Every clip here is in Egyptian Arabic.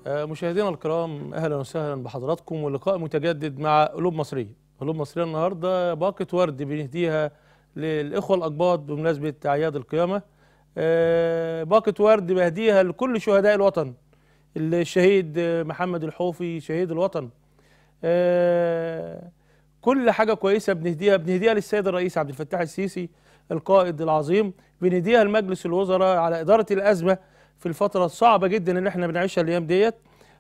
آه، مشاهدينا الكرام اهلا وسهلا بحضراتكم ولقاء متجدد مع قلوب مصريه قلوب مصريه النهارده باقه ورد بنهديها للاخوه الاقباط بمناسبه اعياد القيامه آه، باقه ورد بهديها لكل شهداء الوطن الشهيد آه، محمد الحوفي شهيد الوطن آه، كل حاجه كويسه بنهديها بنهديها للسيد الرئيس عبد الفتاح السيسي القائد العظيم بنديها لمجلس الوزراء على اداره الازمه في الفتره الصعبه جدا اللي احنا بنعيشها الايام ديت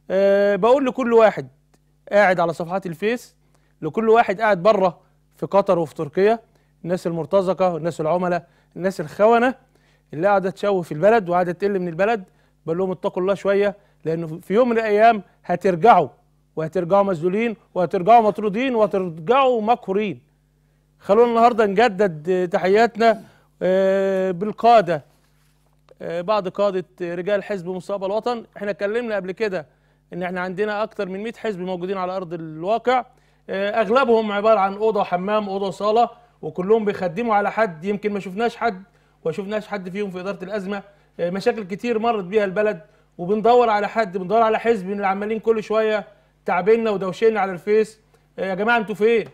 أه بقول لكل واحد قاعد على صفحات الفيس لكل واحد قاعد بره في قطر وفي تركيا الناس المرتزقه والناس العملاء الناس الخونه اللي قاعده تشوه في البلد وقاعده تقل من البلد بقول لهم اتقوا الله شويه لانه في يوم من الايام هترجعوا وهترجعوا مسؤولين وهترجعوا مطرودين وهترجعوا مقهورين خلونا النهارده نجدد تحياتنا آه، بالقاده آه، بعض قاده رجال حزب مستقبل وطن احنا اتكلمنا قبل كده ان احنا عندنا اكتر من 100 حزب موجودين على ارض الواقع آه، اغلبهم عباره عن اوضه وحمام اوضه وصاله وكلهم بيخدموا على حد يمكن ما شفناش حد وما شفناش حد فيهم في اداره الازمه آه، مشاكل كتير مرت بيها البلد وبندور على حد بندور على حزب من اللي عمالين كل شويه تعبنا ودوشنا على الفيس آه، يا جماعه انتوا فين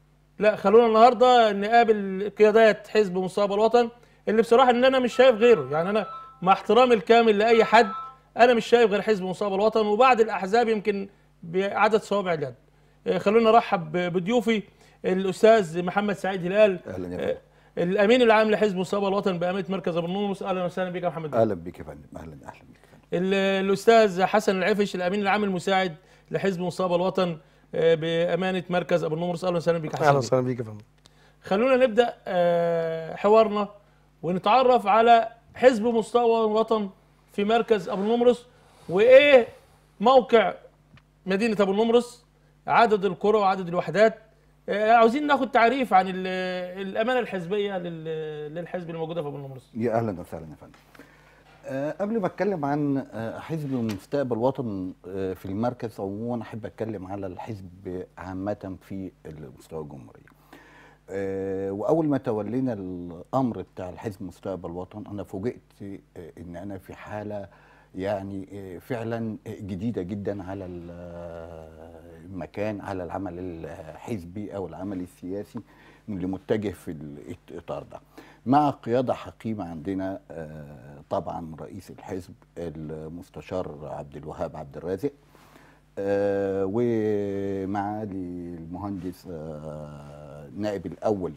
لا خلونا النهارده نقابل قيادات حزب مستقبل وطن اللي بصراحه ان انا مش شايف غيره يعني انا مع احترامي الكامل لاي حد انا مش شايف غير حزب مستقبل وطن وبعد الاحزاب يمكن بعدد صوابع اليد آه، خلونا نرحب بضيوفي الاستاذ محمد سعيد هلال اهلا يا آه، فندم الامين العام لحزب مستقبل الوطن بامانه مركز ابو النمرس اهلا وسهلا بك يا محمد اهلا بك يا فندم اهلا اهلا بك يا فندم ال- الاستاذ حسن العفش الامين العام المساعد لحزب مستقبل الوطن آه، بامانه مركز ابو النمرس اهلا وسهلا بك يا اهلا حسن وسهلا بيك يا فندم خلونا نبدا آه، حوارنا ونتعرف على حزب مستوى الوطن في مركز ابو النمرس وايه موقع مدينه ابو النمرس عدد القرى وعدد الوحدات آه، عاوزين ناخد تعريف عن ال- الامانه الحزبيه لل- للحزب اللي موجوده في ابو النمرس يا اهلا وسهلا يا فندم آه، قبل ما اتكلم عن آه، حزب مستقبل وطن آه، في المركز عموما احب اتكلم على الحزب عامه في المستوى الجمهوريه آه، واول ما تولينا الامر بتاع الحزب مستقبل وطن انا فوجئت آه، ان انا في حاله يعني آه، فعلا جديده جدا على ال- آه، المكان على العمل الحزبي او العمل السياسي اللي متجه في الاطار ده مع قياده حكيمه عندنا آه، طبعا رئيس الحزب المستشار عبد الوهاب عبد الرازق آه، ومعالي المهندس آه، نائب الاول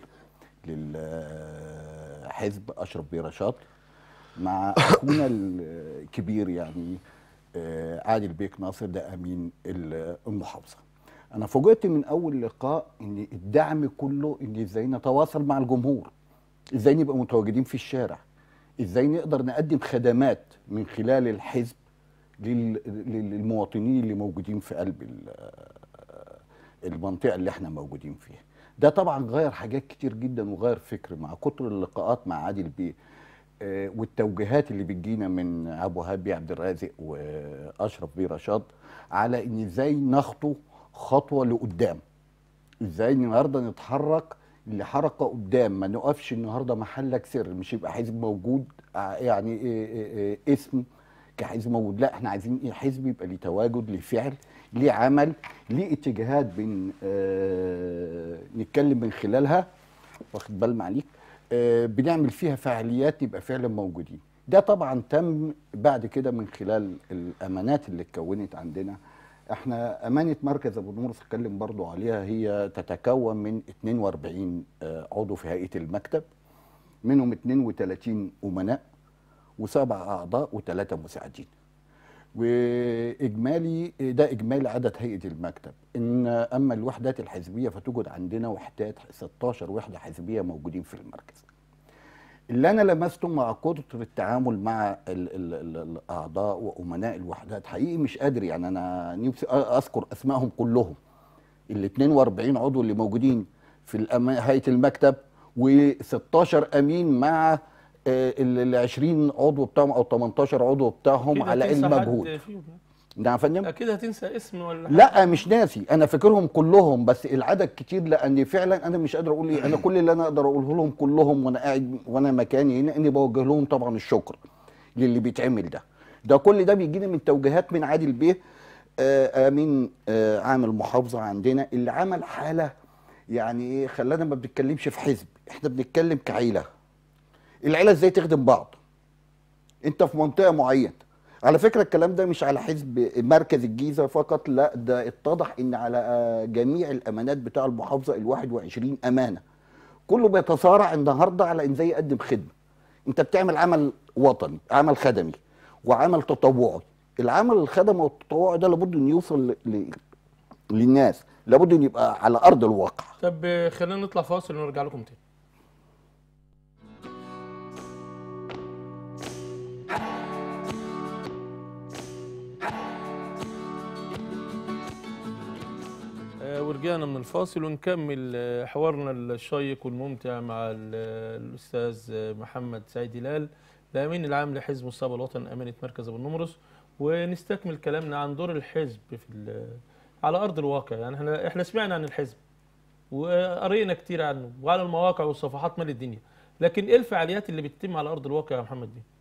للحزب اشرف بيه رشاد مع اخونا الكبير يعني آه، عادل بيك ناصر ده امين ال- المحافظه انا فوجئت من اول لقاء ان الدعم كله ان ازاي نتواصل مع الجمهور ازاي نبقى متواجدين في الشارع ازاي نقدر نقدم خدمات من خلال الحزب لل- لل- للمواطنين اللي موجودين في قلب ال- المنطقه اللي احنا موجودين فيها ده طبعا غير حاجات كتير جدا وغير فكر مع كتر اللقاءات مع عادل بيه آه، والتوجيهات اللي بتجينا من ابو هابي عبد الرازق واشرف بيه رشاد على ان ازاي نخطو خطوه لقدام ازاي النهارده نتحرك لحركه قدام ما نقفش النهارده محلك سر مش يبقى حزب موجود ع- يعني إيه إيه إيه اسم كحزب موجود لا احنا عايزين ايه حزب يبقى ليه تواجد ليه فعل ليه عمل ليه اتجاهات بن آه نتكلم من خلالها واخد بال معليك آه بنعمل فيها فعاليات يبقى فعلا موجودين ده طبعا تم بعد كده من خلال الامانات اللي اتكونت عندنا احنا امانه مركز ابو نور اتكلم برضو عليها هي تتكون من 42 آه، عضو في هيئه المكتب منهم 32 امناء وسبع اعضاء وثلاثه مساعدين واجمالي ده اجمالي عدد هيئه المكتب ان اما الوحدات الحزبيه فتوجد عندنا وحدات 16 وحده حزبيه موجودين في المركز اللي انا لمسته مع كتر التعامل مع ال ال ال الاعضاء وامناء الوحدات حقيقي مش قادر يعني انا نفسي أ- اذكر اسمائهم كلهم ال 42 عضو اللي موجودين في الأما- هيئه المكتب و16 امين مع ال 20 عضو بتاعهم او 18 عضو بتاعهم أكيد على هتنسى علم حد مجهود فيهم. نعم يا فندم اكيد هتنسى اسم ولا حاجة. لا مش ناسي انا فاكرهم كلهم بس العدد كتير لان فعلا انا مش قادر اقول ايه انا كل اللي انا اقدر اقوله لهم كلهم وانا قاعد وانا مكاني هنا اني بوجه لهم طبعا الشكر للي بيتعمل ده ده كل ده بيجينا من توجيهات من عادل بيه آه، امين آه، عام المحافظه عندنا اللي عمل حاله يعني ايه خلانا ما بنتكلمش في حزب احنا بنتكلم كعيله العيله ازاي تخدم بعض انت في منطقه معينه على فكره الكلام ده مش على حزب مركز الجيزه فقط لا ده اتضح ان على آه، جميع الامانات بتاع المحافظه ال 21 امانه كله بيتصارع النهارده على ان ازاي يقدم خدمه انت بتعمل عمل وطني عمل خدمي وعمل تطوعي العمل الخدمي والتطوعي ده لابد ان يوصل ل... ل... للناس لابد ان يبقى على ارض الواقع طب آه، خلينا نطلع فاصل ونرجع لكم تاني آه، ورجعنا من الفاصل ونكمل آه، حوارنا الشيق والممتع مع ال- الاستاذ آه، محمد سعيد هلال الامين العام لحزب مستقبل الوطن امانه مركز ابو النمرس ونستكمل كلامنا عن دور الحزب في ال- على ارض الواقع يعني احنا احنا سمعنا عن الحزب وقرينا كتير عنه وعلى المواقع والصفحات مال الدنيا لكن ايه الفعاليات اللي بتتم على ارض الواقع يا محمد بيه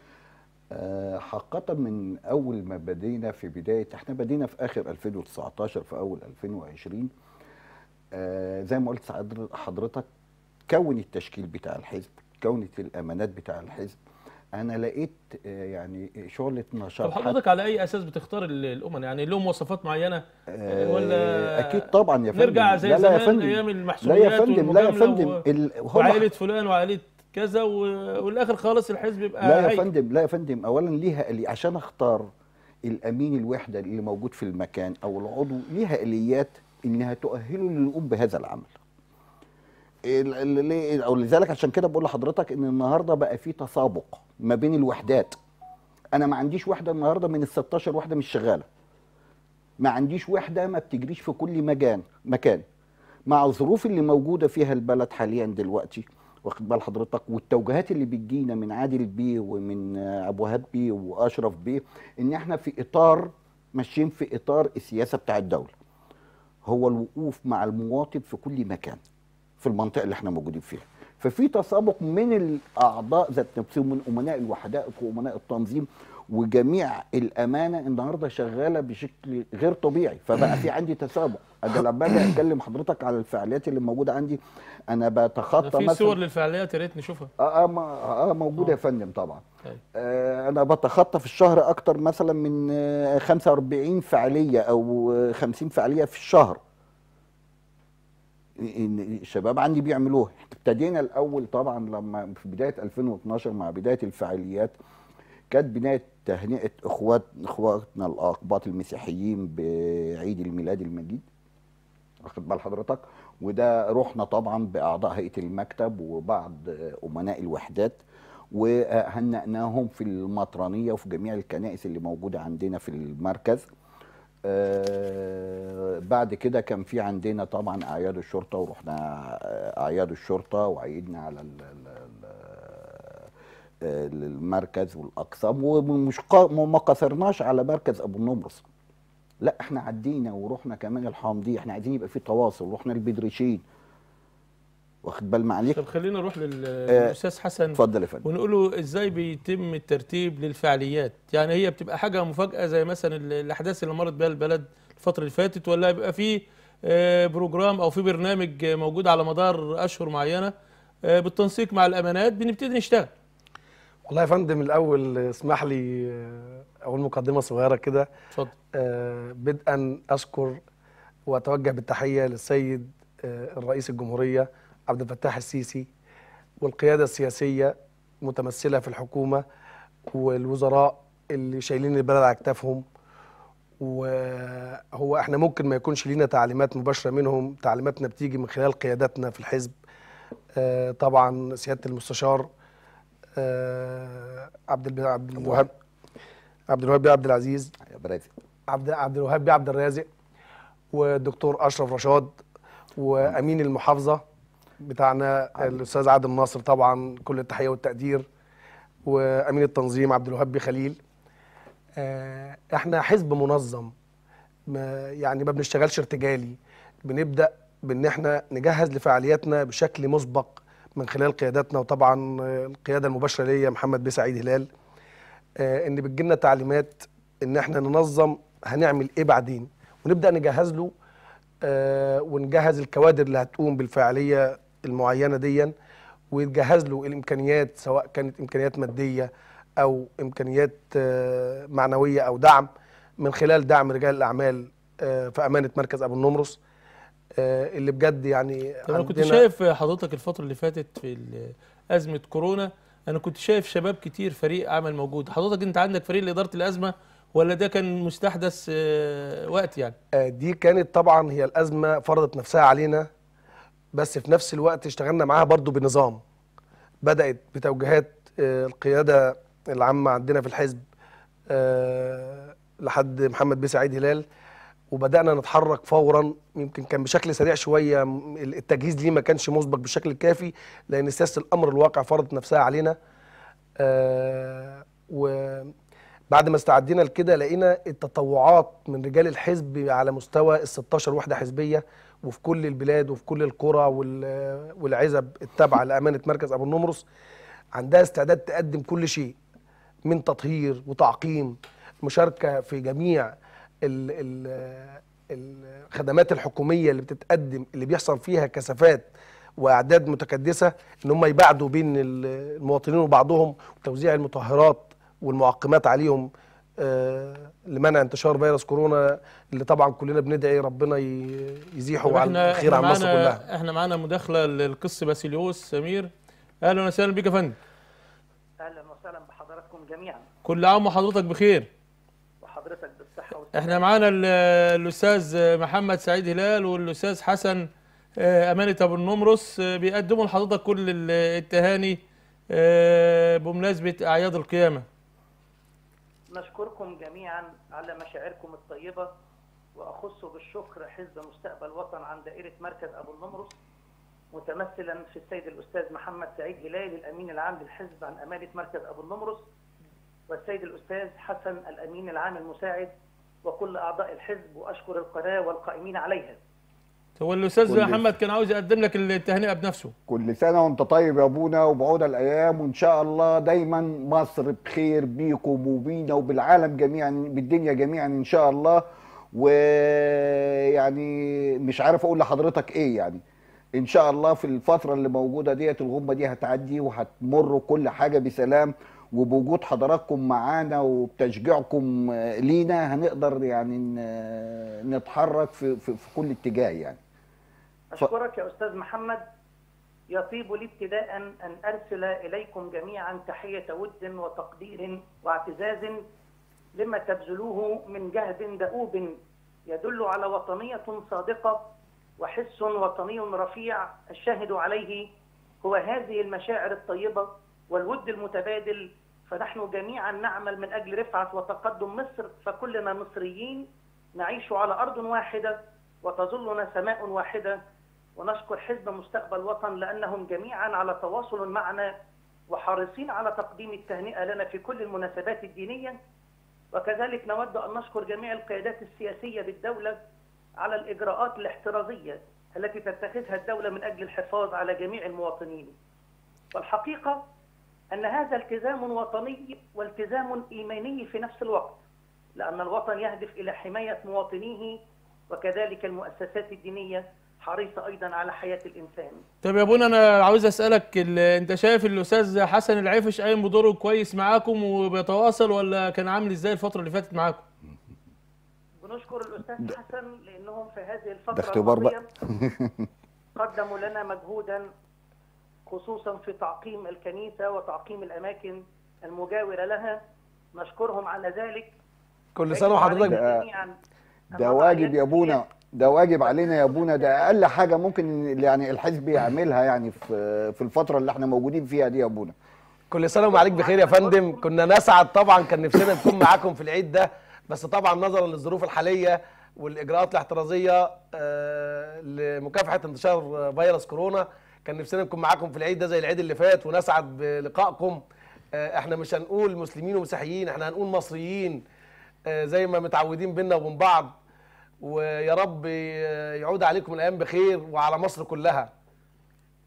آه، حقيقة من أول ما بدينا في بداية احنا بدينا في آخر 2019 في أول 2020 آه، زي ما قلت سعد- حضرتك كون التشكيل بتاع الحزب كونت الأمانات بتاع الحزب أنا لقيت آه، يعني شغلة طب نشاط حضرتك على اي اساس بتختار ال- الامم يعني لهم مواصفات معينه آه، ولا أكيد طبعا يا فندم نرجع زي لا لا يا زمان فندم ايام لا المحسوبيات يا فندم لا يا والمجاملة فندم و- ال- هم وعائله فلان وعائله كذا و- والاخر خالص الحزب يبقى لا يا هيكل. فندم لا يا فندم اولا ليها اللي عشان اختار الامين الوحده اللي موجود في المكان او العضو ليها اليات انها تؤهله للقوم بهذا العمل ال- ال- ليه- او لذلك عشان كده بقول لحضرتك ان النهارده بقى في تسابق ما بين الوحدات انا ما عنديش وحده النهارده من ال 16 وحده مش شغاله ما عنديش وحده ما بتجريش في كل مكان مكان مع الظروف اللي موجوده فيها البلد حاليا دلوقتي واخد بال حضرتك والتوجيهات اللي بتجينا من عادل بيه ومن آه، ابو وهاب بيه واشرف بيه ان احنا في اطار ماشيين في اطار السياسه بتاع الدوله هو الوقوف مع المواطن في كل مكان في المنطقه اللي احنا موجودين فيها ففي تسابق من الاعضاء ذات نفسهم من امناء الوحدات وامناء التنظيم وجميع الامانه النهارده شغاله بشكل غير طبيعي فبقى في عندي تسابق انا لما باجي اتكلم حضرتك على الفعاليات اللي موجوده عندي انا ده بتخطى في مثلا صور للفعاليات يا ريت نشوفها اه اه, ما- آه موجوده آه. يا فندم طبعا طيب. آه انا بتخطى في الشهر اكتر مثلا من آه 45 فعاليه او آه 50 فعاليه في الشهر إن الشباب عندي بيعملوها ابتدينا الاول طبعا لما في بدايه 2012 مع بدايه الفعاليات كانت بدايه تهنئه اخوات اخواتنا الاقباط المسيحيين بعيد الميلاد المجيد واخد بال حضرتك وده رحنا طبعا باعضاء هيئه المكتب وبعض امناء الوحدات وهنأناهم في المطرانيه وفي جميع الكنائس اللي موجوده عندنا في المركز آه، بعد كده كان في عندنا طبعا اعياد الشرطه ورحنا آه، اعياد الشرطه وعيدنا على ال- ال- ال- آه، المركز والاقسام ومش قا- ما قصرناش على مركز ابو النمرس لا احنا عدينا ورحنا كمان الحامضيه احنا عايزين يبقى في تواصل رحنا البدرشين واخد بال معاليك طب خلينا نروح لل- آه، للاستاذ حسن اتفضل يا فندم ونقول له ازاي بيتم الترتيب للفعاليات يعني هي بتبقى حاجه مفاجاه زي مثلا ال- الاحداث اللي مرت بها البلد الفتره اللي فاتت ولا بيبقى في آه، بروجرام او في برنامج آه، موجود على مدار اشهر معينه آه، بالتنسيق مع الامانات بنبتدي نشتغل والله يا فندم الاول اسمح لي آه، اقول مقدمه صغيره كده اتفضل آه، بدءا اشكر واتوجه بالتحيه للسيد آه، الرئيس الجمهوريه عبد الفتاح السيسي والقياده السياسيه متمثله في الحكومه والوزراء اللي شايلين البلد على اكتافهم وهو احنا ممكن ما يكونش لينا تعليمات مباشره منهم تعليماتنا بتيجي من خلال قياداتنا في الحزب آه، طبعا سياده المستشار آه، عبد الب- عبد الوهاب عبد الوهاب بيه عبد العزيز يا برازي عبد عبد الوهاب بيه عبد الرازق والدكتور اشرف رشاد وامين المحافظه بتاعنا الاستاذ عادل ناصر طبعا كل التحيه والتقدير وامين التنظيم عبد الوهاب بيه خليل آه، احنا حزب منظم ما يعني ما بنشتغلش ارتجالي بنبدا بان احنا نجهز لفعالياتنا بشكل مسبق من خلال قياداتنا وطبعا آه، القياده المباشره ليا محمد بيه سعيد هلال آه، ان بتجيلنا تعليمات ان احنا ننظم هنعمل ايه بعدين ونبدا نجهز له آه، ونجهز الكوادر اللي هتقوم بالفعاليه المعينه ديا ويتجهز له الامكانيات سواء كانت امكانيات ماديه او امكانيات آه، معنويه او دعم من خلال دعم رجال الاعمال آه، في امانه مركز ابو النمرس آه، اللي بجد يعني طب انا كنت عندنا- شايف حضرتك الفتره اللي فاتت في ال- ازمه كورونا انا كنت شايف شباب كتير فريق عمل موجود حضرتك انت عندك فريق لاداره الازمه ولا ده كان مستحدث آه، وقت يعني آه، دي كانت طبعا هي الازمه فرضت نفسها علينا بس في نفس الوقت اشتغلنا معاها برضو بنظام بدات بتوجيهات آه، القياده العامه عندنا في الحزب آه، لحد محمد بيه سعيد هلال وبدانا نتحرك فورا يمكن كان بشكل سريع شويه م- التجهيز ليه ما كانش مسبق بالشكل الكافي لان سياسه الامر الواقع فرضت نفسها علينا آه، وبعد ما استعدينا لكده لقينا التطوعات من رجال الحزب على مستوى ال 16 وحده حزبيه وفي كل البلاد وفي كل القرى وال- والعزب التابعه لامانه مركز ابو النمرس عندها استعداد تقدم كل شيء من تطهير وتعقيم مشاركه في جميع ال ال الخدمات الحكوميه اللي بتتقدم اللي بيحصل فيها كثافات واعداد متكدسه ان هم يبعدوا بين ال- المواطنين وبعضهم وتوزيع المطهرات والمعقمات عليهم آه، لمنع انتشار فيروس كورونا اللي طبعا كلنا بندعي ربنا ي- يزيحه طب على احنا الخير احنا على مصر معانا كلها احنا معانا مداخله للقس باسيليوس سمير اهلا وسهلا بك يا فندم اهلا وسهلا بحضراتكم جميعا كل عام وحضرتك بخير وحضرتك بالصحه والسلامه احنا معانا ال- الاستاذ محمد سعيد هلال والاستاذ حسن آه، امانه ابو النمرس آه، بيقدموا لحضرتك كل ال- التهاني آه، بمناسبه اعياد القيامه نشكركم جميعا على مشاعركم الطيبه واخص بالشكر حزب مستقبل وطن عن دائره مركز ابو النمرس متمثلا في السيد الاستاذ محمد سعيد هلال الامين العام للحزب عن امانه مركز ابو النمرس والسيد الاستاذ حسن الامين العام المساعد وكل اعضاء الحزب واشكر القناه والقائمين عليها هو الاستاذ كل- محمد كان عاوز يقدم لك التهنئه بنفسه كل سنة وانت طيب يا ابونا وبعود الأيام وإن شاء الله دايما مصر بخير بيكم وبينا وبالعالم جميعا بالدنيا جميعا إن شاء الله ويعني مش عارف أقول لحضرتك إيه يعني إن شاء الله في الفترة اللي موجودة ديت الغمة دي هتعدي وهتمر كل حاجة بسلام وبوجود حضراتكم معانا وبتشجيعكم لينا هنقدر يعني ن- نتحرك في, في, في كل اتجاه يعني أشكرك يا أستاذ محمد يطيب لي ابتداء أن أرسل إليكم جميعا تحية ود وتقدير واعتزاز لما تبذلوه من جهد دؤوب يدل على وطنية صادقة وحس وطني رفيع الشاهد عليه هو هذه المشاعر الطيبة والود المتبادل فنحن جميعا نعمل من أجل رفعة وتقدم مصر فكلنا مصريين نعيش على أرض واحدة وتظلنا سماء واحدة ونشكر حزب مستقبل وطن لأنهم جميعا على تواصل معنا وحريصين على تقديم التهنئة لنا في كل المناسبات الدينية وكذلك نود أن نشكر جميع القيادات السياسية بالدولة على الإجراءات الاحترازية التي تتخذها الدولة من أجل الحفاظ على جميع المواطنين والحقيقة أن هذا التزام وطني والتزام إيماني في نفس الوقت لأن الوطن يهدف إلى حماية مواطنيه وكذلك المؤسسات الدينية حريصة أيضا على حياة الإنسان طب يا ابونا انا عاوز اسالك ال- انت شايف الاستاذ حسن العيفش قايم بدوره كويس معاكم وبيتواصل ولا كان عامل ازاي الفتره اللي فاتت معاكم بنشكر الأستاذ حسن لأنهم في هذه الفترة ده اختبار بقى. الماضية قدموا لنا مجهودا خصوصا في تعقيم الكنيسة وتعقيم الأماكن المجاورة لها نشكرهم على ذلك كل سنه وحضرتك ده- جميعا ده واجب يا ابونا ده واجب علينا يا ابونا ده اقل حاجه ممكن يعني الحزب يعملها يعني في في الفتره اللي احنا موجودين فيها دي يا ابونا كل سنه وما عليك بخير يا فندم كنا نسعد طبعا كان نفسنا نكون معاكم في العيد ده بس طبعا نظرا للظروف الحاليه والاجراءات الاحترازيه آه، لمكافحه انتشار فيروس كورونا كان نفسنا نكون معاكم في العيد ده زي العيد اللي فات ونسعد بلقائكم آه، احنا مش هنقول مسلمين ومسيحيين احنا هنقول مصريين آه، زي ما متعودين بينا وبين بعض ويا رب يعود عليكم الايام بخير وعلى مصر كلها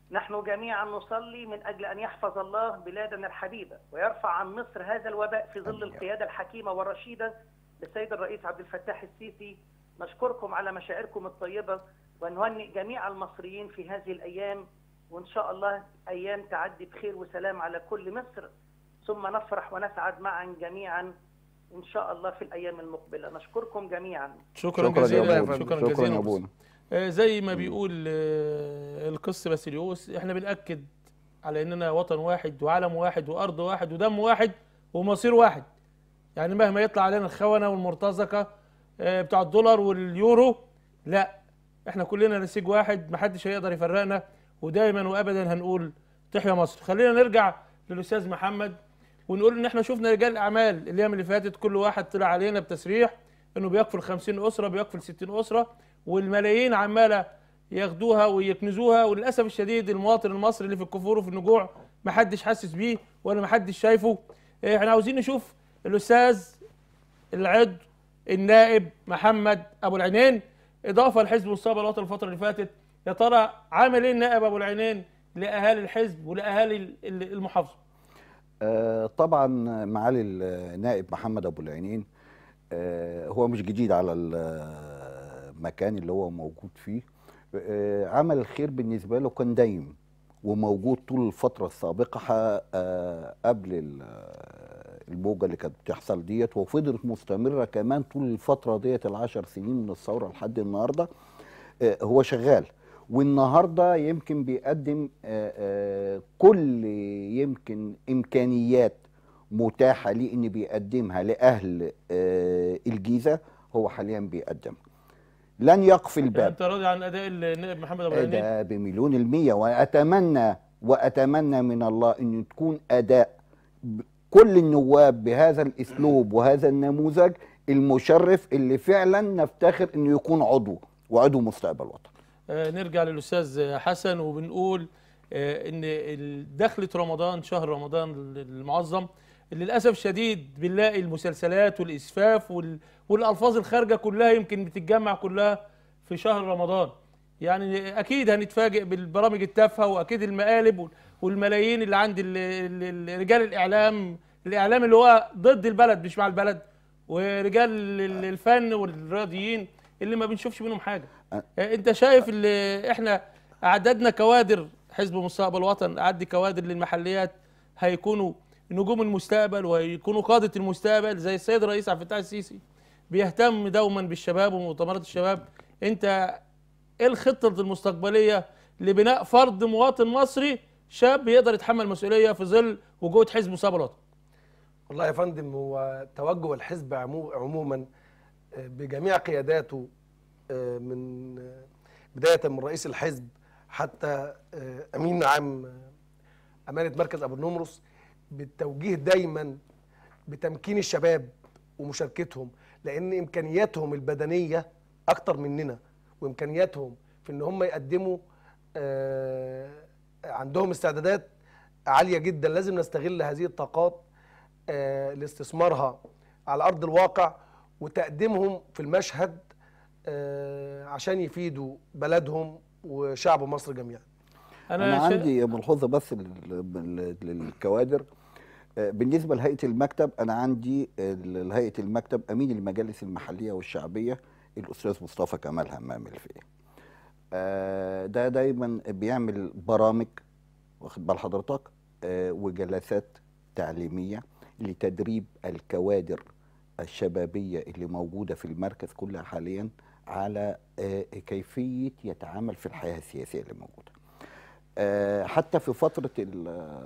نحن جميعا نصلي من أجل أن يحفظ الله بلادنا الحبيبة ويرفع عن مصر هذا الوباء في ظل القيادة الحكيمة والرشيدة للسيد الرئيس عبد الفتاح السيسي نشكركم على مشاعركم الطيبة ونهنئ جميع المصريين في هذه الأيام وإن شاء الله أيام تعدي بخير وسلام على كل مصر ثم نفرح ونسعد معا جميعا إن شاء الله في الأيام المقبلة نشكركم جميعا شكرا, شكرا جزيلا يا شكرا, ابونا جزيلا شكرا يا ابونا آه، زي ما بيقول آه، القس باسيليوس احنا بنأكد على اننا وطن واحد وعلم واحد وارض واحد ودم واحد ومصير واحد يعني مهما يطلع علينا الخونه والمرتزقه آه، بتاع الدولار واليورو لا احنا كلنا نسيج واحد محدش هيقدر يفرقنا ودايما وابدا هنقول تحيا مصر خلينا نرجع للاستاذ محمد ونقول ان احنا شفنا رجال اعمال الايام اللي فاتت كل واحد طلع علينا بتسريح انه بيكفل 50 اسره بيكفل 60 اسره والملايين عماله ياخدوها ويكنزوها وللاسف الشديد المواطن المصري اللي في الكفور وفي النجوع محدش حاسس بيه ولا محدش شايفه إيه، احنا عاوزين نشوف الاستاذ العضو النائب محمد ابو العينين اضافه لحزب مستقبل الوطن الفتره اللي فاتت يا ترى عامل ايه النائب ابو العينين لاهالي الحزب ولاهالي ال- ال- المحافظه آه، طبعا معالي النائب محمد ابو العينين آه، هو مش جديد على المكان اللي هو موجود فيه آه، عمل الخير بالنسبه له كان دايم وموجود طول الفتره السابقه ح- آه، قبل ال- الموجه اللي كانت بتحصل ديت وفضلت مستمره كمان طول الفتره ديت العشر سنين من الثوره لحد النهارده آه، هو شغال والنهارده يمكن بيقدم آه، آه، كل يمكن امكانيات متاحه ليه ان بيقدمها لاهل آه، الجيزه هو حاليا بيقدمها لن يقفل يعني باب انت راضي عن اداء النائب محمد ابو العينين ده بمليون المية وأتمنى وأتمنى من الله أن تكون أداء ب- كل النواب بهذا الأسلوب وهذا النموذج المشرف اللي فعلا نفتخر أنه يكون عضو وعضو مستقبل وطن آه، نرجع للاستاذ حسن وبنقول آه، ان ال- دخلة رمضان شهر رمضان المعظم للاسف الشديد بنلاقي المسلسلات والاسفاف وال- والالفاظ الخارجه كلها يمكن بتتجمع كلها في شهر رمضان يعني اكيد هنتفاجئ بالبرامج التافهه واكيد المقالب وال- والملايين اللي عند ال- ال- ال- رجال الاعلام الاعلام اللي هو ضد البلد مش مع البلد ورجال ال- الفن والرياضيين اللي ما بنشوفش منهم حاجه أه. آه، انت شايف اللي احنا اعدادنا كوادر حزب مستقبل وطن اعد كوادر للمحليات هيكونوا نجوم المستقبل وهيكونوا قاده المستقبل زي السيد الرئيس عبد الفتاح السيسي بيهتم دوما بالشباب ومؤتمرات الشباب انت ايه الخطه المستقبليه لبناء فرد مواطن مصري شاب يقدر يتحمل مسؤوليه في ظل وجود حزب مستقبل وطن والله يا فندم هو توجه الحزب عمو- عموما آه، بجميع قياداته آه، من آه، بداية من رئيس الحزب حتى آه، أمين عام آه، أمانة مركز أبو النمرس بالتوجيه دايما بتمكين الشباب ومشاركتهم لأن إمكانياتهم البدنية أكتر مننا وإمكانياتهم في إن هم يقدموا آه، عندهم استعدادات عالية جدا لازم نستغل هذه الطاقات آه، لاستثمارها على ارض الواقع وتقديمهم في المشهد آه، عشان يفيدوا بلدهم وشعب مصر جميعا أنا, شا- عندي ملحوظة بس لل- لل- للكوادر آه، بالنسبة لهيئة المكتب أنا عندي ال- لهيئة المكتب أمين المجالس المحلية والشعبية الأستاذ مصطفى كمال همام الفقي آه، ده دايما بيعمل برامج واخد بال حضرتك آه، وجلسات تعليمية لتدريب الكوادر الشبابية اللي موجودة في المركز كلها حاليا على آه، كيفية يتعامل في الحياة السياسية اللي موجودة آه، حتى في فترة ال-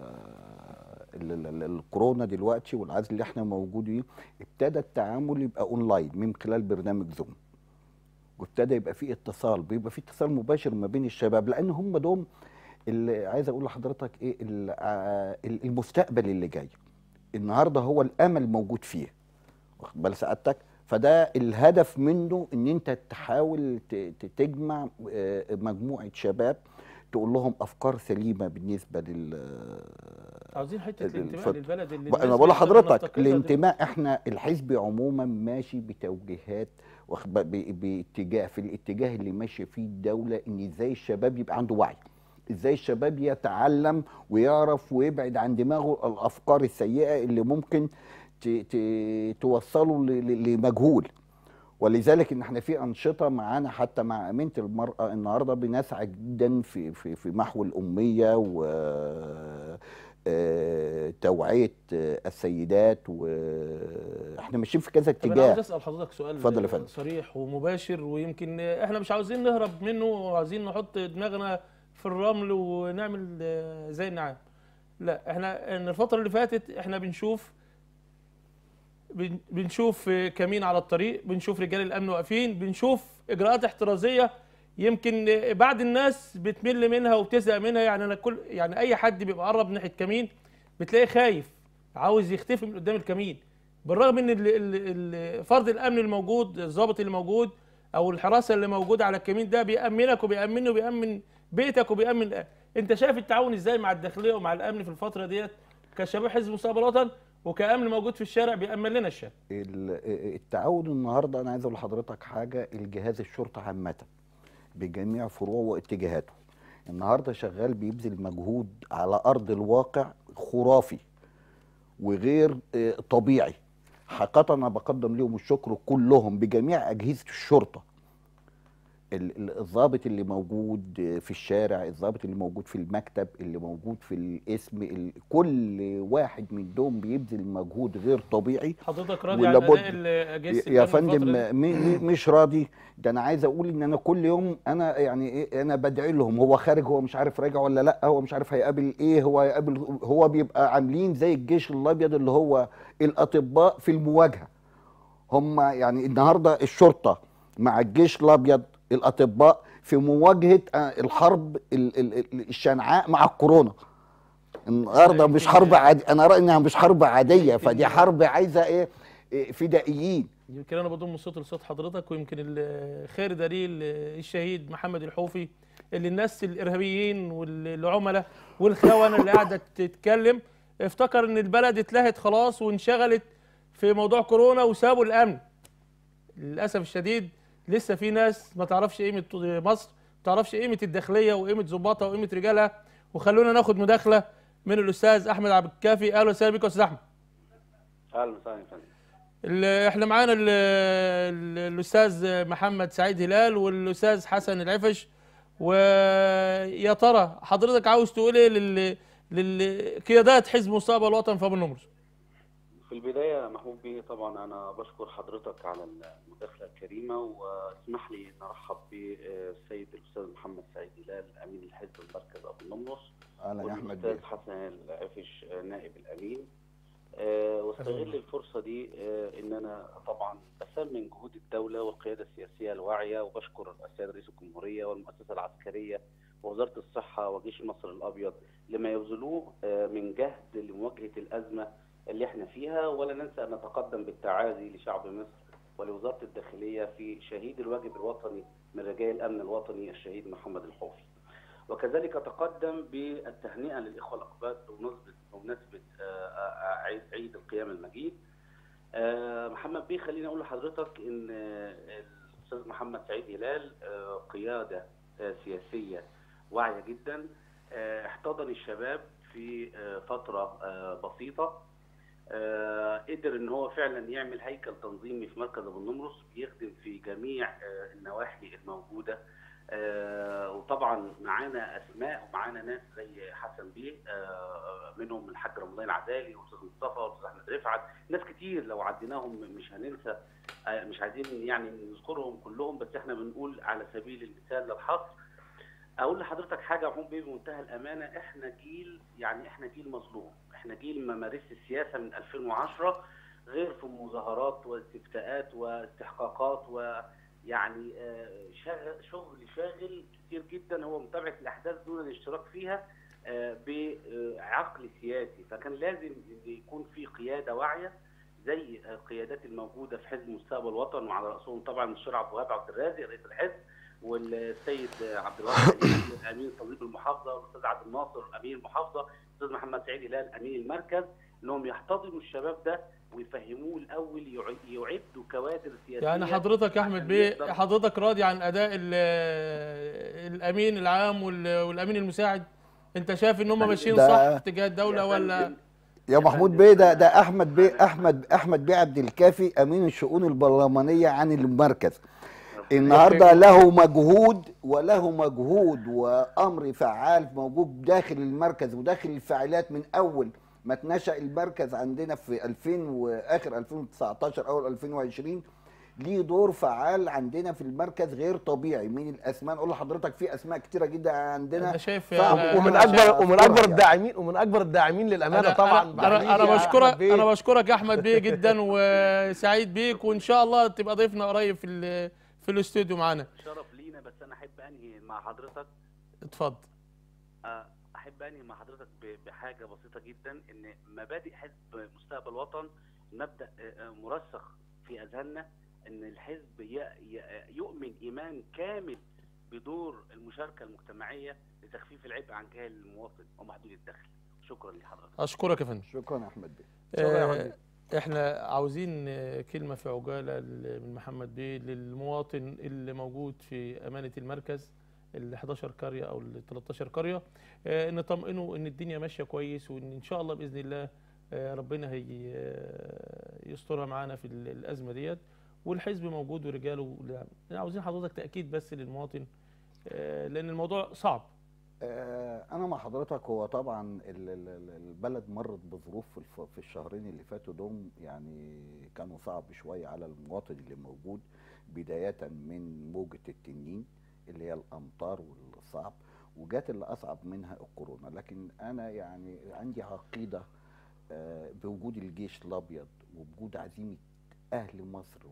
ال- ال- ال- الكورونا دلوقتي والعزل اللي احنا موجودين ابتدى التعامل يبقى اونلاين من خلال برنامج زوم وابتدى يبقى في اتصال بيبقى في اتصال مباشر ما بين الشباب لان هم دول اللي عايز اقول لحضرتك ايه ال- آه، المستقبل اللي جاي النهارده هو الامل موجود فيه واخد بال سعادتك فده الهدف منه ان انت تحاول ت- ت- تجمع آه، مجموعه شباب تقول لهم افكار سليمه بالنسبه لل عاوزين حته ال- الانتماء الفت- للبلد اللي انا الناس بقول بقت لحضرتك نفتقدها دلوقتي. الانتماء احنا الحزب عموما ماشي بتوجيهات واخد بال- ب- باتجاه في الاتجاه اللي ماشيه فيه الدوله ان ازاي الشباب يبقى عنده وعي ازاي الشباب يتعلم ويعرف ويبعد عن دماغه الافكار السيئه اللي ممكن ت- ت- توصله ل- ل- لمجهول ولذلك ان احنا في انشطه معانا حتى مع امينه المراه النهارده بنسعى جدا في في في محو الاميه و آه، توعيه آه، السيدات واحنا ماشيين في كذا طب انا عاوز اتجاه اسال حضرتك سؤال اتفضل يا فندم. صريح ومباشر ويمكن احنا مش عاوزين نهرب منه وعاوزين نحط دماغنا في الرمل ونعمل آه، زي النعام لا احنا ان الفتره اللي فاتت احنا بنشوف بن- بنشوف آه، كمين على الطريق بنشوف رجال الامن واقفين بنشوف اجراءات احترازيه يمكن آه، بعض الناس بتمل منها وبتزهق منها يعني انا كل يعني اي حد بيبقى قرب ناحيه كمين بتلاقيه خايف عاوز يختفي من قدام الكمين بالرغم ان ال- ال- ال- فرد الامن الموجود الضابط اللي موجود او الحراسه اللي موجوده على الكمين ده بيامنك وبيامنه وبيامن بيتك وبيامن انت شايف التعاون ازاي مع الداخليه ومع الامن في الفتره ديت كشباب حزب مستقبل وطن وكامن موجود في الشارع بيامن لنا الشارع ال- التعاون النهارده انا عايز اقول لحضرتك حاجه الجهاز الشرطه عامه بجميع فروعه واتجاهاته النهارده شغال بيبذل مجهود على ارض الواقع خرافي وغير آه، طبيعي حقيقه انا بقدم لهم الشكر كلهم بجميع اجهزه الشرطه ال- ال- الضابط اللي موجود في الشارع الضابط اللي موجود في المكتب اللي موجود في الاسم ال- كل واحد من دول بيبذل مجهود غير طبيعي حضرتك راضي عن ولابد- اداء اجهزه يا الأمن الفترة فندم دي؟ م- م- مش راضي ده انا عايز اقول ان انا كل يوم انا يعني ايه انا بدعي لهم هو خارج هو مش عارف راجع ولا لا هو مش عارف هيقابل ايه هو هيقابل هو بيبقى عاملين زي الجيش الابيض اللي هو الاطباء في المواجهه هم يعني النهارده الشرطه مع الجيش الابيض الاطباء في مواجهه آه، الحرب ال- ال- ال- الشنعاء مع الكورونا النهارده مش حرب عادية انا رايي انها مش حرب عاديه فدي حرب عايزه ايه إيه، فدائيين يمكن انا بضم صوت لصوت حضرتك ويمكن ال- خير دليل الشهيد محمد الحوفي اللي الناس الارهابيين والعملاء والخونه اللي قاعده تتكلم افتكر ان البلد اتلهت خلاص وانشغلت في موضوع كورونا وسابوا الامن للاسف الشديد لسه في ناس ما تعرفش قيمه مصر ما تعرفش قيمه الداخليه وقيمه ضباطها وقيمه رجالها وخلونا ناخد مداخله من الاستاذ احمد عبد الكافي اهلا وسهلا بك يا استاذ احمد اهلا وسهلا يا فندم ال- احنا معانا ال- ال- الاستاذ محمد سعيد هلال والاستاذ حسن العفش ويا ترى حضرتك عاوز تقول ايه لل للقيادات حزب مستقبل الوطن في ابو النمرس في البدايه محمود بيه طبعا انا بشكر حضرتك على المداخله الكريمه واسمح لي ان ارحب بالسيد الاستاذ محمد سعيد هلال امين الحزب المركز ابو النمرس اهلا يا احمد والاستاذ بيه حسن العفش نائب الامين آه، واستغل الفرصه دي آه، ان انا طبعا بسمن جهود الدوله والقياده السياسيه الواعيه وبشكر السيد رئيس الجمهوريه والمؤسسه العسكريه ووزاره الصحه وجيش مصر الابيض لما يبذلوه آه، من جهد لمواجهه الازمه اللي احنا فيها ولا ننسى ان نتقدم بالتعازي لشعب مصر ولوزاره الداخليه في شهيد الواجب الوطني من رجال الامن الوطني الشهيد محمد الحوفي. وكذلك تقدم بالتهنئه للاخوه الاقباط بمناسبه بمناسبه آه، آه، عيد عيد القيام المجيد. آه، محمد بيه خليني اقول لحضرتك ان آه، الاستاذ محمد سعيد هلال آه، قياده آه، سياسيه واعيه جدا آه، احتضن الشباب في آه، فتره آه، بسيطه آه، قدر ان هو فعلا يعمل هيكل تنظيمي في مركز ابو النمرس بيخدم في جميع آه، النواحي الموجوده آه، وطبعا معانا اسماء ومعانا ناس زي حسن بيه آه، منهم الحاج رمضان العدالي والاستاذ مصطفى والاستاذ احمد رفعت ناس كتير لو عديناهم مش هننسى آه، مش عايزين يعني نذكرهم كلهم بس احنا بنقول على سبيل المثال للحصر اقول لحضرتك حاجه محمود بيه بمنتهى الامانه احنا جيل يعني احنا جيل مظلوم احنا جيل ما مارس السياسه من 2010 غير في مظاهرات واستفتاءات واستحقاقات ويعني آه، شغل شغل شاغل كتير جدا هو متابعه الاحداث دون الاشتراك فيها آه، بعقل سياسي فكان لازم إن يكون في قياده واعيه زي القيادات الموجوده في حزب مستقبل الوطن وعلى راسهم طبعا الشيخ عبد الوهاب عبد الرازق رئيس الحزب والسيد عبد الوهاب امين تنظيم المحافظه والاستاذ عبد الناصر امين المحافظه الاستاذ محمد سعيد هلال امين المركز انهم يحتضنوا الشباب ده ويفهموه الاول يع- يعدوا كوادر سياسيه يعني حضرتك يا احمد عشان بيه يقدر- حضرتك راضي عن اداء ال- الامين العام وال- والامين المساعد انت شايف ان هم ماشيين ده- صح تجاه الدوله يا ولا فندم، يا محمود فندم، بيه ده أنا- ده احمد بيه احمد احمد بيه عبد الكافي امين الشؤون البرلمانيه عن المركز النهارده له مجهود وله مجهود وامر فعال موجود داخل المركز وداخل الفاعلات من اول ما اتنشا المركز عندنا في 2000 واخر 2019 اول 2020 ليه دور فعال عندنا في المركز غير طبيعي من الاسماء نقول لحضرتك في اسماء كتيره جدا عندنا انا شايف صعب. أنا- ومن أنا اكبر شايف- ومن أذكرها اكبر يعني. الداعمين ومن اكبر الداعمين للامانه انا طبعا انا بعديك انا, أنا يا بشكرك أحمد بيه. انا بشكرك يا احمد بيه جدا وسعيد بيك وان شاء الله تبقى ضيفنا قريب في ال- في الاستوديو معانا شرف لينا بس انا احب انهي مع حضرتك اتفضل آه، احب انهي مع حضرتك ب- بحاجه بسيطه جدا ان مبادئ حزب مستقبل وطن مبدا آه، آه، مرسخ في اذهاننا ان الحزب ي- ي- يؤمن ايمان كامل بدور المشاركه المجتمعيه لتخفيف العبء عن كاهل المواطن ومحدود الدخل شكرا لحضرتك اشكرك يا فندم شكرا يا احمد بيه شكرا يا آه، أحمد احنا عاوزين آه، كلمة في عجالة ل- من محمد بيه للمواطن اللي موجود في أمانة المركز ال 11 قرية أو ال 13 قرية آه، نطمئنه إن الدنيا ماشية كويس وإن إن شاء الله بإذن الله آه، ربنا هي آه، يسترها معانا في ال- الأزمة ديت والحزب موجود ورجاله لا، عاوزين حضرتك تأكيد بس للمواطن آه، لأن الموضوع صعب آه، انا مع حضرتك هو طبعا ال- ال- ال- البلد مرت بظروف في الف- في الشهرين اللي فاتوا دول يعني كانوا صعب شويه على المواطن اللي موجود بدايه من موجه التنين اللي هي الامطار والصعب وجات اللي اصعب منها الكورونا لكن انا يعني عندي عقيده آه، بوجود الجيش الابيض وبوجود عزيمه اهل مصر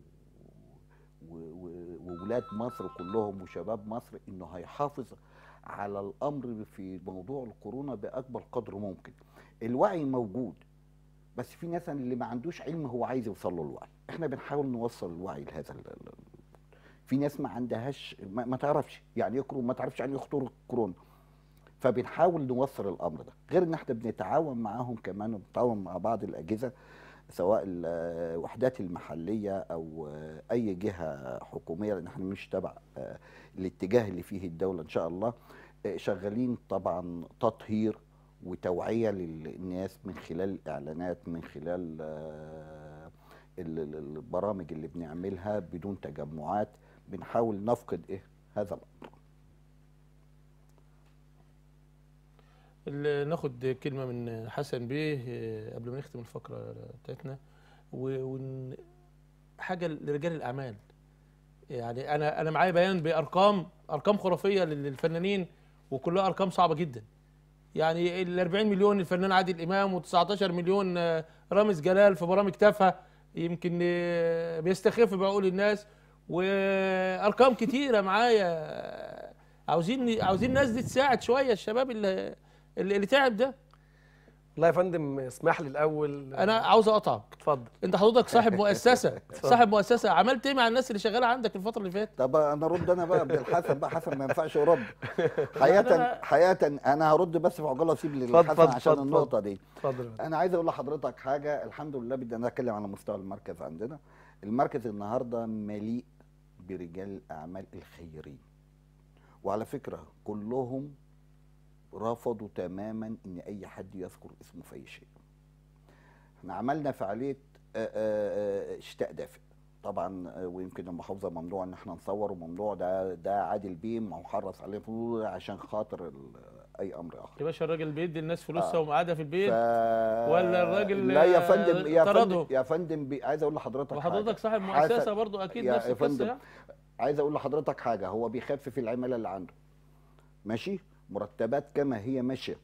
و- و- وولاد مصر كلهم وشباب مصر انه هيحافظ على الامر في موضوع الكورونا باكبر قدر ممكن الوعي موجود بس في ناس اللي ما عندوش علم هو عايز يوصل له الوعي احنا بنحاول نوصل الوعي لهذا ال- ال- في ناس ما عندهاش ما, ما تعرفش يعني يكرو ما تعرفش يعني يخطر الكورونا فبنحاول نوصل الامر ده غير ان احنا بنتعاون معاهم كمان وبنتعاون مع بعض الاجهزه سواء الوحدات المحليه او اي جهه حكوميه لان احنا مش تبع آه، الاتجاه اللي فيه الدوله ان شاء الله آه، شغالين طبعا تطهير وتوعيه للناس من خلال الاعلانات من خلال آه، ال- ال- البرامج اللي بنعملها بدون تجمعات بنحاول نفقد ايه هذا الامر ال- ناخد كلمة من حسن بيه آه، قبل ما نختم الفقرة بتاعتنا و- ون حاجة لرجال الأعمال يعني أنا أنا معايا بيان بأرقام أرقام خرافية لل- للفنانين وكلها أرقام صعبة جدا يعني ال 40 مليون الفنان عادل إمام و19 مليون آه، رامز جلال في برامج تافهة يمكن آه، بيستخف بعقول الناس وأرقام كتيرة معايا عاوزين عاوزين الناس دي تساعد شوية الشباب اللي اللي اللي تعب ده والله يا فندم اسمح لي الاول انا عاوز اقطعك اتفضل انت حضرتك صاحب مؤسسه صاحب مؤسسه عملت ايه مع الناس اللي شغاله عندك الفتره اللي فاتت طب انا ارد انا بقى بالحسن بقى حسن ما ينفعش يرد حقيقه حقيقه انا هرد بس في عجاله اسيب اتفضل، للحسن اتفضل، عشان اتفضل. النقطه دي اتفضل يا فندم. انا عايز اقول لحضرتك حاجه الحمد لله بدي انا اتكلم على مستوى المركز عندنا المركز النهارده مليء برجال الاعمال الخيرين وعلى فكره كلهم رفضوا تماما ان اي حد يذكر اسمه في اي شيء احنا عملنا فعاليه آه، آه، آه، شتاء دافئ طبعا آه، ويمكن المحافظه ممنوع ان احنا نصور وممنوع ده ده عادل بيه محرص عليه فضول عشان خاطر ال- اي امر اخر يا باشا الراجل بيدي الناس فلوسها آه. ومقعدها في البيت ف... ولا الراجل لا يا فندم يا طردهم؟ فندم يا فندم بي... عايز اقول لحضرتك وحضرتك حاجة. صاحب حسن- مؤسسه برضو اكيد يا نفس القصه فندم، يعني عايز اقول لحضرتك حاجه هو بيخفف العماله اللي عنده ماشي مرتبات كما هي ماشيه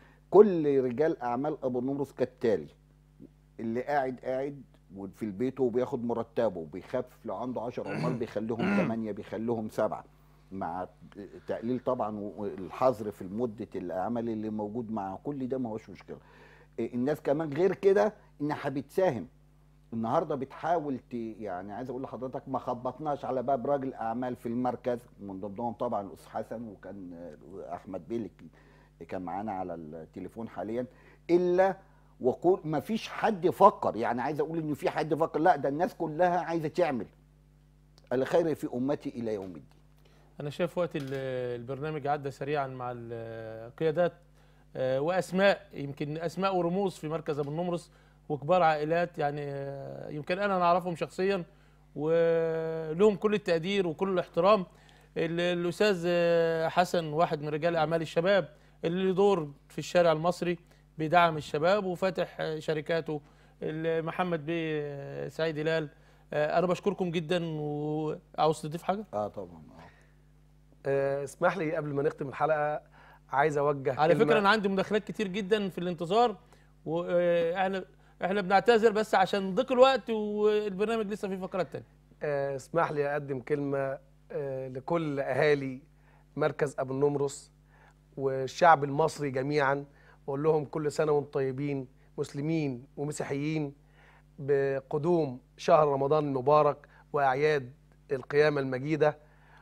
كل رجال اعمال ابو نمرس كالتالي اللي قاعد قاعد وفي البيت وبياخد مرتبه وبيخفف لو عنده 10 عمال بيخليهم 8 بيخليهم 7 مع تقليل طبعا والحظر في مده العمل اللي موجود مع كل ده ما هوش مشكله الناس كمان غير كده انها بتساهم النهارده بتحاول ت... يعني عايز اقول لحضرتك ما خبطناش على باب راجل اعمال في المركز من ضمنهم طبعا الاستاذ حسن وكان آه، احمد بيه اللي كان معانا على التليفون حاليا الا وقول ما فيش حد فكر يعني عايز اقول ان في حد فكر لا ده الناس كلها عايزه تعمل الخير في امتي الى يوم الدين انا شايف وقت ال- البرنامج عدى سريعا مع القيادات آه، واسماء يمكن اسماء ورموز في مركز ابو النمرس وكبار عائلات يعني آه، يمكن انا نعرفهم شخصيا ولهم كل التقدير وكل الاحترام ال- الاستاذ آه، حسن واحد من رجال اعمال الشباب اللي له دور في الشارع المصري بيدعم الشباب وفاتح آه، شركاته ال- محمد بيه آه، سعيد هلال آه، انا بشكركم جدا وعاوز تضيف حاجه اه طبعا آه. آه، اسمح لي قبل ما نختم الحلقه عايز اوجه على كلمة- فكره انا عندي مداخلات كتير جدا في الانتظار واحنا احنا بنعتذر بس عشان ضيق الوقت والبرنامج لسه فيه فقرات تانية آه، اسمح لي اقدم كلمه آه، لكل اهالي مركز ابو النمرس والشعب المصري جميعا واقول لهم كل سنه وانتم طيبين مسلمين ومسيحيين بقدوم شهر رمضان المبارك واعياد القيامه المجيده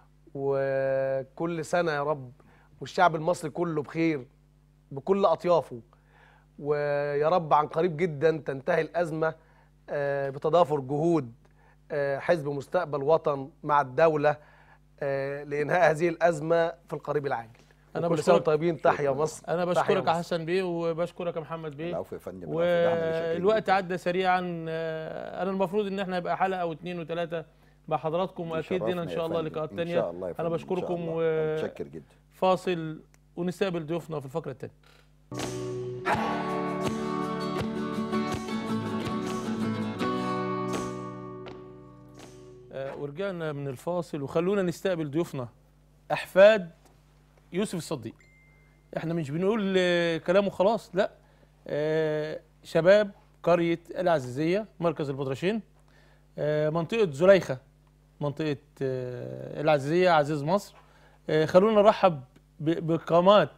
وكل سنه يا رب والشعب المصري كله بخير بكل اطيافه ويا رب عن قريب جدا تنتهي الازمه آه، بتضافر جهود آه، حزب مستقبل وطن مع الدوله آه، لانهاء هذه الازمه في القريب العاجل أنا كل بشكرك. سنه وانتم طيبين تحيا مصر انا تحيا بشكرك يا مصر. حسن بيه وبشكرك يا محمد بيه العفو يا فندم العفو، ده عمل شاكر والوقت جداً. عدى سريعا آه، انا المفروض ان احنا يبقى حلقه واثنين وثلاثه مع حضراتكم واكيد لنا شرفنا ان يا شاء الله فندم. لقاءات ان تانية شاء الله يا انا فندم، إن شاء بشكركم الله. متشكر جدا وفاصل ونستقبل ضيوفنا في الفقره الثانيه آه، ورجعنا من الفاصل وخلونا نستقبل ضيوفنا احفاد يوسف الصديق احنا مش بنقول آه، كلامه خلاص لا آه، شباب قريه العزيزيه مركز البطرشين آه، منطقه زليخه منطقه آه، العزيزيه عزيز مصر آه، خلونا نرحب ب- بقامات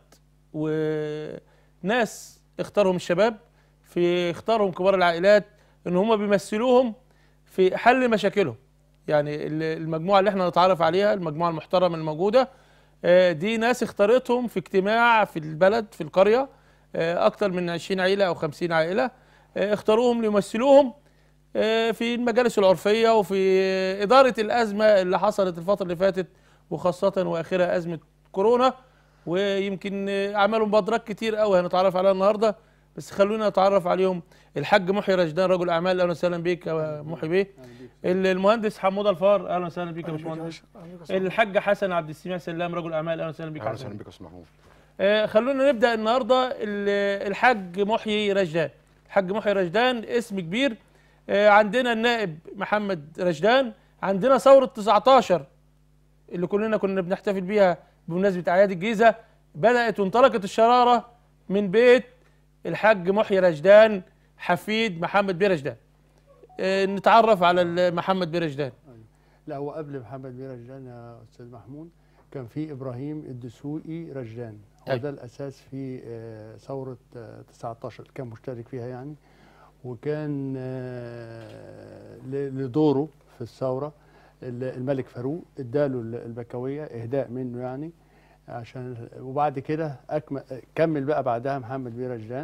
وناس اختارهم الشباب في اختارهم كبار العائلات ان هم بيمثلوهم في حل مشاكلهم يعني ال- المجموعه اللي احنا نتعرف عليها المجموعه المحترمه الموجوده آه، دي ناس اختارتهم في اجتماع في البلد في القريه آه، اكتر من 20 عائله او 50 عائله آه، اختاروهم ليمثلوهم آه، في المجالس العرفيه وفي اداره الازمه اللي حصلت الفتره اللي فاتت وخاصه واخرها ازمه كورونا ويمكن آه، عملوا مبادرات كتير قوي هنتعرف عليها النهارده بس خلونا نتعرف عليهم الحاج محي رشدان رجل اعمال اهلا وسهلا بيك يا محي بيه ال- المهندس حموده الفار اهلا وسهلا بيك يا باشمهندس الحاج حسن عبد السميع سلام رجل اعمال اهلا وسهلا بيك يا اهلا حسن وسهلا بك يا استاذ محمود آه، خلونا نبدا النهارده ال- الحاج محيي رشدان الحاج محيي رشدان اسم كبير آه، عندنا النائب محمد رشدان عندنا ثوره 19 اللي كلنا كنا بنحتفل بيها بمناسبه اعياد الجيزه بدات وانطلقت الشراره من بيت الحاج محيي رشدان حفيد محمد بيه رشدان آه، نتعرف على ال- محمد بيه رشدان لا هو قبل محمد بيه رجان يا استاذ محمود كان في ابراهيم الدسوقي رجان هو أي. ده الاساس في آه، ثوره آه، 19 كان مشترك فيها يعني وكان آه، ل- لدوره في الثوره ال- الملك فاروق اداله ال- البكويه اهداء منه يعني عشان وبعد كده اكمل كمل بقى بعدها محمد بيه رجان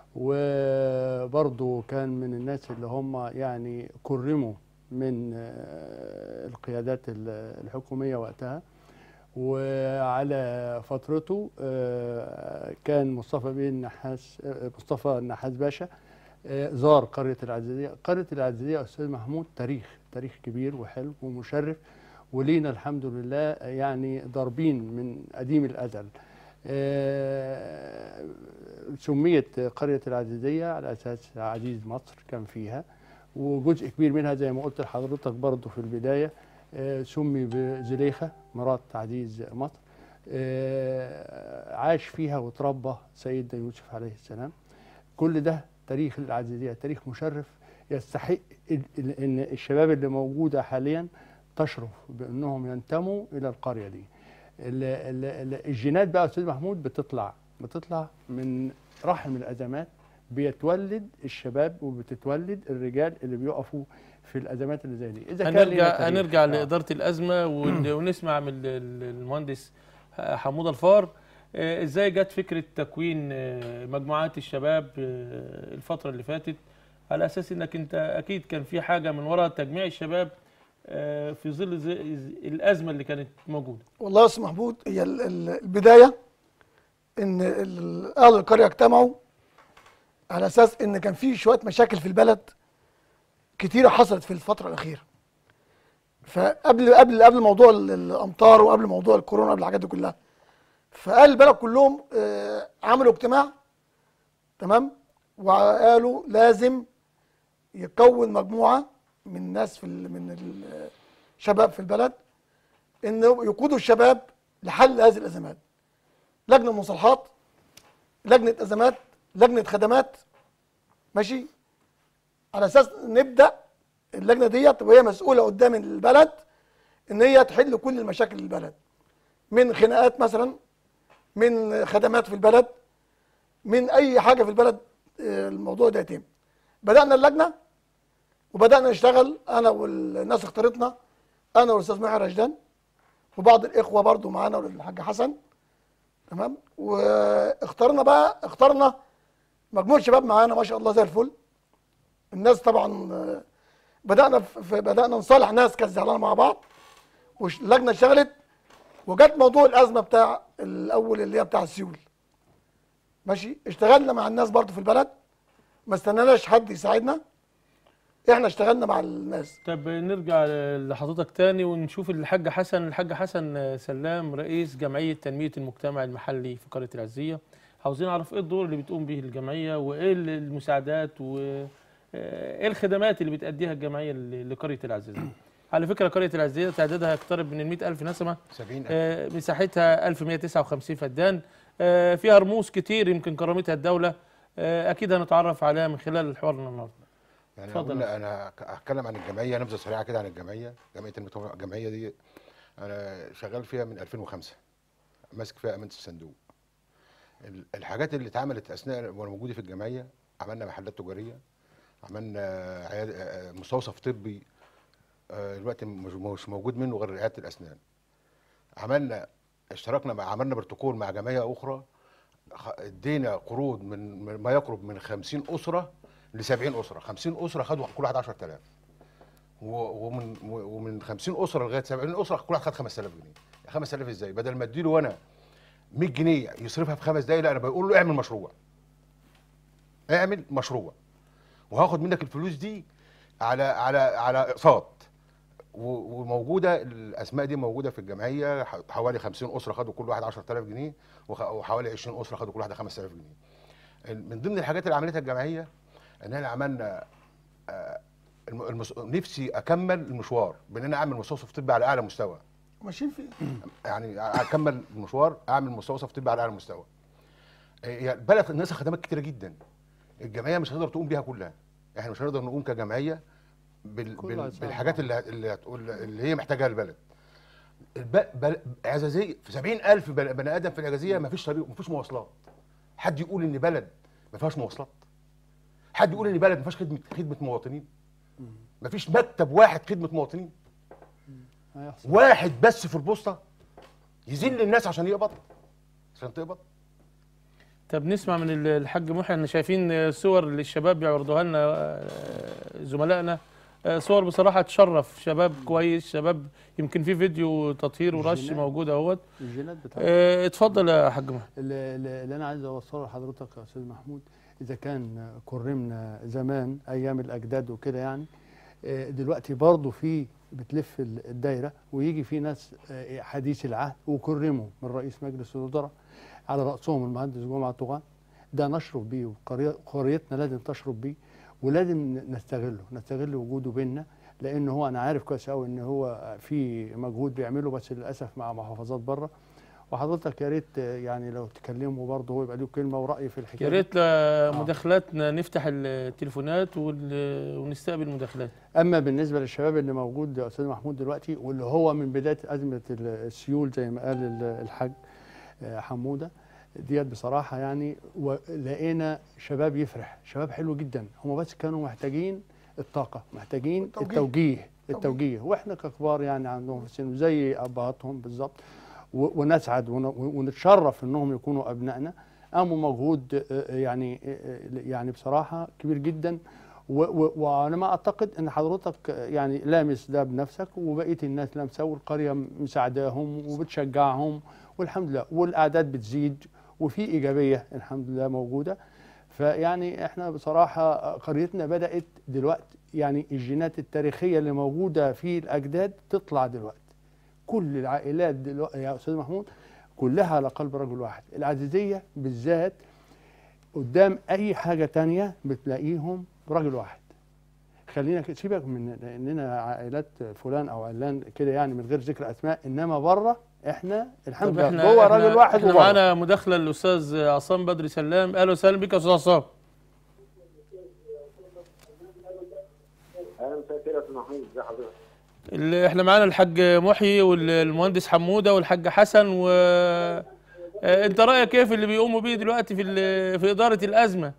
وبرضه كان من الناس اللي هم يعني كرموا من آه، القيادات ال- الحكوميه وقتها وعلى فترته آه، كان مصطفى بيه النحاس آه، مصطفى النحاس باشا آه، زار قريه العزيزيه قريه العزيزيه يا استاذ محمود تاريخ تاريخ كبير وحلو ومشرف ولينا الحمد لله يعني ضاربين من قديم الازل آه، سميت قريه العزيزيه على اساس عزيز مصر كان فيها وجزء كبير منها زي ما قلت لحضرتك برضه في البدايه آه، سمي بزليخه مرات عزيز مصر آه، عاش فيها وتربى سيدنا يوسف عليه السلام كل ده تاريخ العزيزيه تاريخ مشرف يستحق ال- ال- ان الشباب اللي موجوده حاليا تشرف بانهم ينتموا الى القريه دي ال- ال- ال- الجينات بقى يا استاذ محمود بتطلع بتطلع من رحم الازمات بيتولد الشباب وبتتولد الرجال اللي بيقفوا في الازمات اللي زي دي اذا كان لينا هنرجع تاريخ. هنرجع آه. لاداره الازمه ون- ونسمع من ال- ال- المهندس حموده الفار آه، ازاي جت فكره تكوين آه، مجموعات الشباب آه، الفتره اللي فاتت على اساس انك انت اكيد كان في حاجه من وراء تجميع الشباب آه، في ظل زي- الازمه اللي كانت موجوده والله يا استاذ محمود هي ال- ال- البدايه ان ال- اهل القريه اجتمعوا على اساس ان كان في شويه مشاكل في البلد كتيره حصلت في الفتره الاخيره فقبل قبل قبل موضوع ال- الامطار وقبل موضوع الكورونا قبل الحاجات دي كلها فاهل البلد كلهم آه، عملوا اجتماع تمام وقالوا لازم يكون مجموعه من ناس في ال- من الشباب في البلد انه يقودوا الشباب لحل هذه الازمات لجنه مصالحات لجنه ازمات لجنه خدمات ماشي على اساس نبدا اللجنه ديت وهي مسؤوله قدام البلد ان هي تحل كل المشاكل البلد من خناقات مثلا من خدمات في البلد من اي حاجه في البلد آه، الموضوع ده يتم بدانا اللجنه وبدانا نشتغل انا والناس اختارتنا انا والاستاذ محي رشدان وبعض الاخوه برضو معانا والحاج حسن تمام واخترنا بقى اخترنا مجموعه شباب معانا ما شاء الله زي الفل الناس طبعا آه، بدانا في في- بدانا نصالح ناس كانت زعلانه مع بعض واللجنه اشتغلت وجت موضوع الازمه بتاع الاول اللي هي بتاع السيول ماشي اشتغلنا مع الناس برضو في البلد ما استناناش حد يساعدنا احنا اشتغلنا مع الناس طب نرجع لحضرتك تاني ونشوف الحاج حسن الحاج حسن سلام رئيس جمعية تنمية المجتمع المحلي في قرية العزية عاوزين نعرف ايه الدور اللي بتقوم به الجمعية وايه المساعدات وايه الخدمات اللي بتأديها الجمعية ل- لقرية العزيزية على فكرة قرية العزيزية تعدادها يقترب من ال ألف نسمة 70 آه، مساحتها 1159 فدان آه، فيها رموز كتير يمكن كرمتها الدولة آه، أكيد هنتعرف عليها من خلال حوارنا النهارده يعني اتفضل. اتفضل انا هتكلم عن الجمعيه نبذه سريعه كده عن الجمعيه جمعيه المجتمع الجمعيه دي انا شغال فيها من 2005 ماسك فيها امانه الصندوق ال- الحاجات اللي اتعملت اثناء وانا موجود في الجمعيه عملنا محلات تجاريه عملنا عياد آه، مستوصف طبي آه، دلوقتي مش مش موجود منه غير عياده الاسنان عملنا اشتركنا مع عملنا بروتوكول مع جمعيه اخرى خ- ادينا قروض من من ما يقرب من 50 اسره ل 70 اسره 50 اسره خدوا كل واحد 10000 و- ومن و- ومن 50 اسره لغايه 70 اسره كل واحد خد 5000 جنيه 5000 ازاي بدل ما اديله وانا 100 جنيه يصرفها في خمس دقايق لا انا بقول له اعمل مشروع اعمل مشروع وهاخد منك الفلوس دي على على على اقساط و- وموجوده الاسماء دي موجوده في الجمعيه ح- حوالي 50 اسره خدوا كل واحد 10000 جنيه وخ- وحوالي 20 اسره خدوا كل واحده 5000 جنيه من ضمن الحاجات اللي عملتها الجمعيه ان احنا عملنا آه، الم- المس... نفسي اكمل المشوار بان انا اعمل مستوصف طبي على اعلى مستوى ماشيين في يعني اكمل المشوار اعمل مستوصف طبي على اعلى مستوى هي البلد الناس خدمات كتيره جدا الجمعيه مش هتقدر تقوم بيها كلها احنا مش هنقدر نقوم كجمعيه بال... كله بال... هيتصرف بالحاجات اللي اللي هتقول اللي هي محتاجاها البلد الب... بل... اعزازيه في 70000 بني بني ادم في الاعزازيه ما فيش طريق ما فيش مواصلات حد يقول ان بلد ما فيهاش مواصلات حد يقول ان بلد ما فيهاش خدمه خدمه مواطنين ما فيش مكتب واحد خدمه مواطنين هيحصل واحد بس في البوسطه يذل الناس عشان يقبض عشان تقبض طب نسمع من ال- الحاج محي احنا شايفين صور اللي الشباب بيعرضوها لنا آه، زملائنا آه، صور بصراحه تشرف شباب كويس شباب يمكن في فيديو تطهير ورش الجينات. موجود اهوت الجينات بتاعت آه، اتفضل يا حاج محي اللي, اللي اللي انا عايز اوصله لحضرتك يا استاذ محمود اذا كان كرمنا زمان ايام الاجداد وكده يعني آه، دلوقتي برضه في بتلف ال- الدايره ويجي في ناس آه، حديث العهد وكرموا من رئيس مجلس الوزراء على راسهم المهندس جمعه طغان ده نشرف بيه وقرية- وقريتنا لازم تشرف بيه ولازم نستغله نستغل وجوده بينا لان هو انا عارف كويس قوي ان هو في مجهود بيعمله بس للاسف مع محافظات بره وحضرتك يا ريت آه، يعني لو تكلمه برضه هو يبقى له كلمه وراي في الحكايه يا دي. ريت ل- مداخلاتنا نفتح التليفونات ون- ونستقبل مداخلات اما بالنسبه للشباب اللي موجود يا استاذ محمود دلوقتي واللي هو من بدايه ازمه ال- السيول زي ما قال ال- الحاج آه، حموده ديت بصراحه يعني ولقينا شباب يفرح شباب حلو جدا هم بس كانوا محتاجين الطاقه محتاجين التوجيه. التوجيه التوجيه واحنا ككبار يعني عندهم في السن زي ابهاتهم بالظبط و- ونسعد ون- ونتشرف انهم يكونوا ابنائنا قاموا مجهود آه، يعني آه، يعني بصراحه كبير جدا و- و- وانا ما اعتقد ان حضرتك آه، يعني لامس ده بنفسك وبقيه الناس لامسه والقريه مساعداهم وبتشجعهم والحمد لله والاعداد بتزيد وفي ايجابيه الحمد لله موجوده فيعني احنا بصراحه قريتنا بدات دلوقتي يعني الجينات التاريخيه اللي موجوده في الاجداد تطلع دلوقتي كل العائلات دلوقتي يا استاذ محمود كلها على قلب رجل واحد العزيزيه بالذات قدام اي حاجه تانية بتلاقيهم رجل واحد خلينا كده- سيبك من اننا عائلات فلان او علان كده يعني من غير ذكر اسماء انما بره احنا الحمد طب لله احنا جوه احنا- راجل واحد احنا وبره معانا مداخله الاستاذ عصام بدري سلام اهلا وسهلا بك يا استاذ عصام اهلا مساء الخير يا استاذ محمود ازي حضرتك؟ اللي احنا معانا الحاج محيي والمهندس حموده والحاج حسن و آه، انت رايك ايه في اللي بيقوموا بيه دلوقتي في ال- في اداره الازمه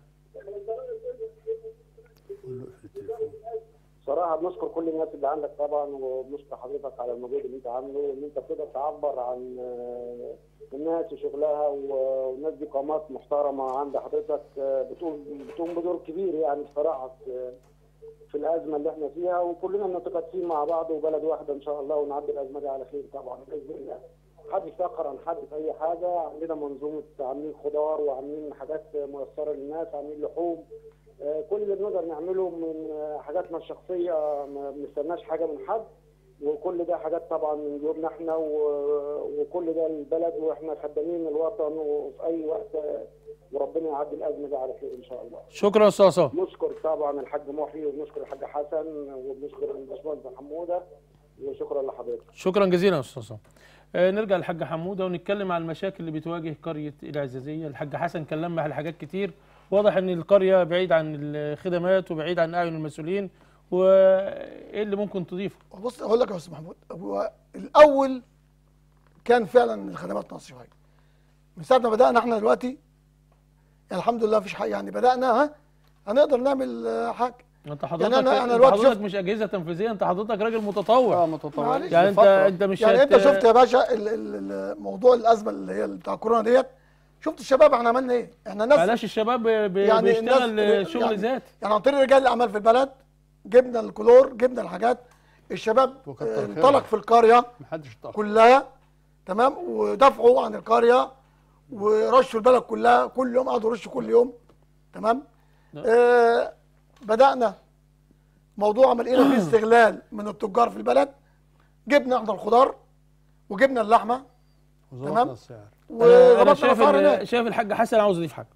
صراحه بنشكر كل الناس اللي عندك طبعا وبنشكر حضرتك على المجهود اللي انت عامله وان انت بتقدر تعبر عن آه، الناس وشغلها و- والناس دي قامات محترمه عند حضرتك آه، بتقوم بتقوم بدور كبير يعني بصراحه في في الازمه اللي احنا فيها وكلنا متكاتفين مع بعض وبلد واحده ان شاء الله ونعدي الازمه دي على خير طبعا باذن الله. حد يفتخر عن حد في اي حاجه عندنا منظومه عاملين خضار وعاملين حاجات ميسره للناس عاملين لحوم آه، كل اللي بنقدر نعمله من آه، حاجاتنا الشخصيه ما بنستناش حاجه من حد وكل ده حاجات طبعا من جيوبنا احنا و- وكل ده البلد واحنا خدامين الوطن وفي اي وقت آه، وربنا يعدي الازمه دي على خير ان شاء الله. شكرا يا استاذ عصام نشكر طبعا الحاج محيي وبنشكر الحاج حسن وبنشكر الباشمهندس حموده وشكرا لحضرتك. شكرا جزيلا يا استاذ عصام آه، نرجع للحاج حموده ونتكلم عن المشاكل اللي بتواجه قريه العزازيه الحاج حسن كان لمح لحاجات كتير واضح ان القريه بعيد عن الخدمات وبعيد عن اعين المسؤولين وايه اللي ممكن تضيفه بص اقول لك يا استاذ محمود هو الاول كان فعلا الخدمات ناقصه شويه من ساعه ما بدانا احنا دلوقتي يعني الحمد لله مفيش حاجه يعني بدانا ها هنقدر نعمل آه، حاجه انت حضرتك أنا- أنا انت دلوقتي حضرتك شفت- مش اجهزه تنفيذيه انت حضرتك راجل متطوع اه متطوع معلش. يعني انت لفترة. انت مش يعني انت هت- شفت يا باشا ال- ال- ال- موضوع الازمه اللي هي بتاع كورونا ديت شفت الشباب احنا عملنا ايه؟ احنا ناس معلش الشباب ب- يعني بيشتغل الناس- شغل يعني- ذاتي يعني عن طريق رجال الاعمال في البلد جبنا الكلور جبنا الحاجات الشباب وكتر آه، خيرهم. انطلق في القريه محدش اتاخر كلها تمام ودافعوا عن القريه ورشوا البلد كلها كل يوم قعدوا يرشوا كل يوم تمام آه بدانا موضوع ما لقينا فيه استغلال من التجار في البلد جبنا احنا الخضار وجبنا اللحمه وظبطنا تمام. السعر انا أنا وظبطنا شايف الاسعار ال- هناك شايف الحاج حسن عاوز يضيف حاجه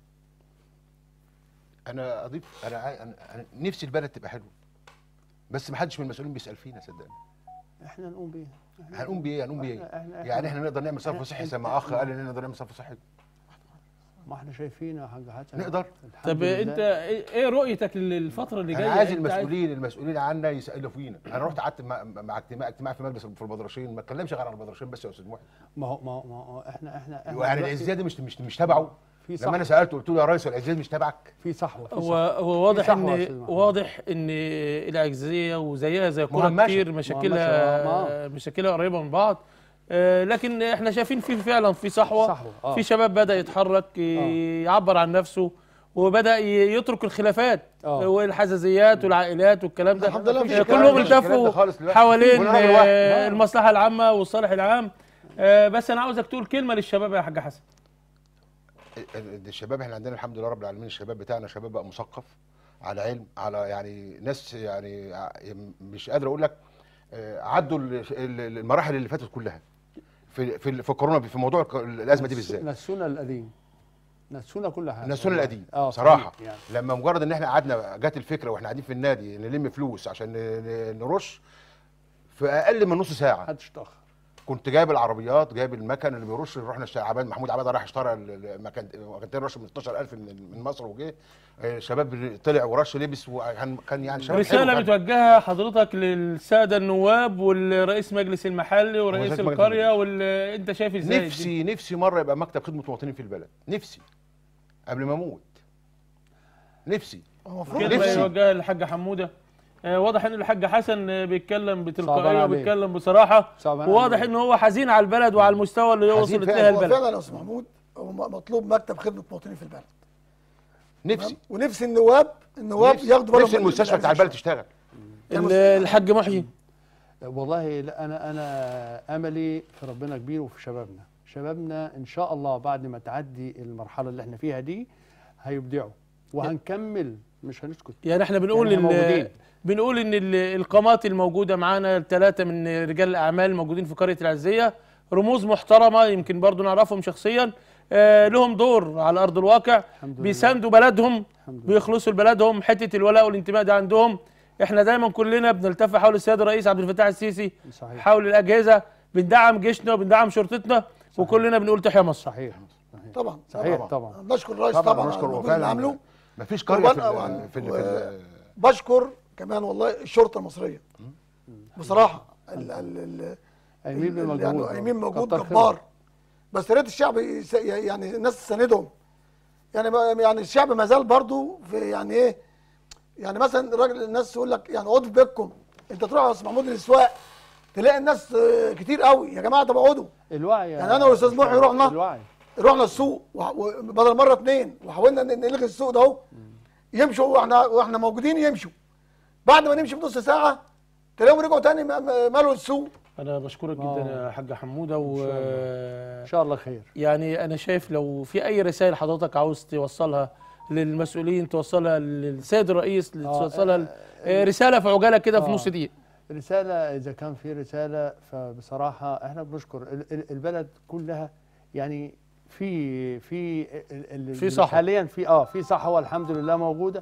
انا اضيف انا عاي- انا أنا نفسي البلد تبقى حلوه بس ما حدش من المسؤولين بيسال فينا صدقني احنا نقوم بيه إحنا هنقوم بايه هنقوم بايه إحنا- إحنا- يعني احنا نقدر نعمل صرف إحنا- صحي إحنا- زي ما اخ قال ان نقدر نعمل صرف صحي ما احنا شايفين يا حاج حسن نقدر. الحمد طب لله. انت ايه إيه رؤيتك للفتره اللي جايه انا عايز أنت المسؤولين المسؤولين عنا يسالوا فينا انا رحت قعدت مع, مع اجتماع اجتماع في مجلس في البدرشين ما اتكلمش غير عن البدرشين بس يا استاذ محي ما هو ما هو ما هو احنا احنا احنا يعني دلوقتي العزيه دي مش مش مش تبعه في لما انا صحوة. سالته قلت له يا ريس العزيه دي مش تبعك في صحوه في هو صحوة. هو واضح صحوة يا أستاذ ان محمد. واضح ان العجزيه وزيها زي كوره مهمشة. كتير مشاكلها مهمشة، مشاكلها قريبه من بعض آه، لكن احنا شايفين في فعلا في صحوه صحوة، آه. في شباب بدا يتحرك ي- يعبر عن نفسه وبدا ي- يترك الخلافات آه. والحزازيات والعائلات والكلام ده الحمد لله مفيش آه، الكلام كلهم ده. مفيش الكلام ده التفوا خالص دلوقتي. حوالين كل رأي واحد. آه، المصلحه العامه والصالح العام آه، بس انا عاوزك تقول كلمه للشباب يا حاج حسن ال- الشباب احنا عندنا الحمد لله رب العالمين الشباب بتاعنا شباب بقى مثقف على علم على يعني ناس يعني ع- مش قادر اقول لك آه، عدوا ال- ال- المراحل اللي فاتت كلها في في في كورونا في موضوع الك- الازمه دي بالذات نسونا القديم نسونا كل حاجه نسونا القديم اه صراحه صحيح يعني لما مجرد ان احنا قعدنا جت الفكره واحنا قاعدين في النادي نلم فلوس عشان ن- ن- نرش في اقل من نص ساعه محدش اتاخر كنت جايب العربيات جايب المكن اللي بيرش رحنا اشت- عباد محمود عباده راح اشترى ال- المكن مكانتين رش من 16000 من من مصر وجه آه، شباب طلع ورش لبس وكان كان يعني شباب رسالة حلو كان. بتوجهها حضرتك للسادة النواب والرئيس مجلس المحلي ورئيس ورئيس مجلس القرية المجلس. وال... انت شايف ازاي نفسي نفسي مره يبقى مكتب خدمه مواطنين في البلد نفسي قبل ما اموت نفسي هو المفروض كلمة نفسي. يوجهها للحاج حمودة آه، واضح ان الحاج حسن آه، بيتكلم صعبان بتلقائيه عليه. وبيتكلم بصراحه صعبان وواضح عليه. ان هو حزين على البلد وعلى المستوى اللي حزين وصلت فعلا. لها هو البلد فعلا يا استاذ محمود هو م- مطلوب مكتب خدمه مواطنين في البلد نفسي ونفسي النواب النواب نفسي, ياخدوا بالهم نفسي من- المستشفى من بتاع البلد الشغل. تشتغل ال- الحاج محيي والله لا انا انا املي في ربنا كبير وفي شبابنا شبابنا ان شاء الله بعد ما تعدي المرحله اللي احنا فيها دي هيبدعوا وهنكمل مش هنسكت يعني احنا بنقول يعني ان موجودين. بنقول ان ال- القامات الموجوده معانا الثلاثه من رجال الاعمال الموجودين في قريه العزيه رموز محترمه يمكن برضو نعرفهم شخصيا آه لهم دور على ارض الواقع الحمد لله. بيساندوا بلدهم الحمد لله. بيخلصوا لبلدهم حته الولاء والانتماء ده عندهم احنا دايما كلنا بنلتف حول السيد الرئيس عبد الفتاح السيسي صحيح حول الاجهزه بندعم جيشنا وبندعم شرطتنا وكلنا بنقول تحيا مصر صحيح صحيح طبعا صحيح طبعا نشكر الرئيس طبعا طبعا, نشكر على المجهود اللي وفعلا عامله مفيش قريه في وبنقى ال- وعن- في ال- و- في ال- بشكر كمان والله الشرطه المصريه بصراحه ال ال ال قايمين ال- بمجهود يعني قايمين مجهود كتر خيرهم. جبار بس يا ريت الشعب يس- يعني الناس تساندهم يعني ما- يعني الشعب ما زال برضو في يعني ايه يعني مثلا الراجل الناس يقول لك يعني اقعدوا في بيتكم انت تروح يا استاذ محمود الاسواق تلاقي الناس آه، كتير قوي يا جماعه طب اقعدوا الوعي يا يعني أنا والأستاذ أستاذ محي رحنا. الوعي رحنا السوق وح- وبدل مره اتنين وحاولنا ن- نلغي السوق ده اهو يمشوا واحنا واحنا موجودين يمشوا بعد ما نمشي بنص ساعه تلاقيهم رجعوا تاني م- م- مالوا السوق انا بشكرك آه. جدا يا حاج حموده و ان شاء الله خير يعني انا شايف لو في اي رسائل حضرتك عاوز توصلها للمسؤولين توصلها للسيد الرئيس آه، توصلها ل- آه، رساله في عجاله كده في آه. نص دقيقه رسالة إذا كان في رسالة فبصراحة إحنا بنشكر ال- ال- البلد كلها يعني في في ال- ال- في صحة. حاليا في اه في صحة والحمد لله موجودة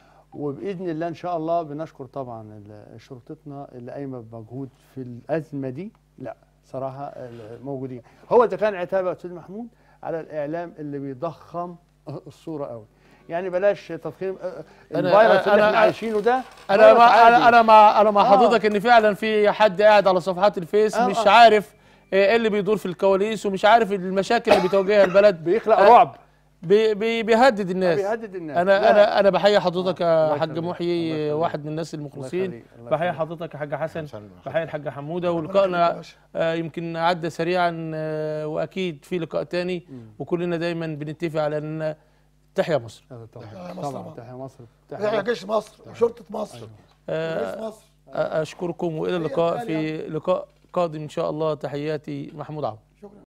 وبإذن الله إن شاء الله بنشكر طبعا ال- شرطتنا اللي قايمة بمجهود في الأزمة دي لا صراحة ال- موجودين هو إذا كان عتاب يا أستاذ محمود على الإعلام اللي بيضخم الصورة قوي يعني بلاش تضخيم آه، أنا- الفيروس اللي أنا- احنا عايشينه ده انا فيروس مع عادي. انا انا مع انا مع آه. حضرتك ان فعلا في حد قاعد على صفحات الفيس آه، مش آه. عارف آه، ايه اللي بيدور في الكواليس ومش عارف المشاكل اللي بتواجهها البلد بيخلق آه، رعب بي بي بيهدد الناس بيهدد الناس انا لا. انا انا بحيي حضرتك الله يا حاج يخليك، الله محيي يخليك. واحد من الناس الله المخلصين يخليك، الله بحيي يخليك. حضرتك يا حاج حسن سلم. بحيي الحاج حموده ربنا يخليك يا ولقائنا باشا. آه، يمكن عدى سريعا آه، واكيد في لقاء تاني وكلنا دايما بنتفق على ان تحيا مصر آه، طبعا تحيا مصر طبعا طبعا. تحيا مصر يحيى تحيا جيش مصر وشرطه مصر آه، رئيس مصر اشكركم والى اللقاء في لقاء قادم ان شاء الله تحياتي محمود عوض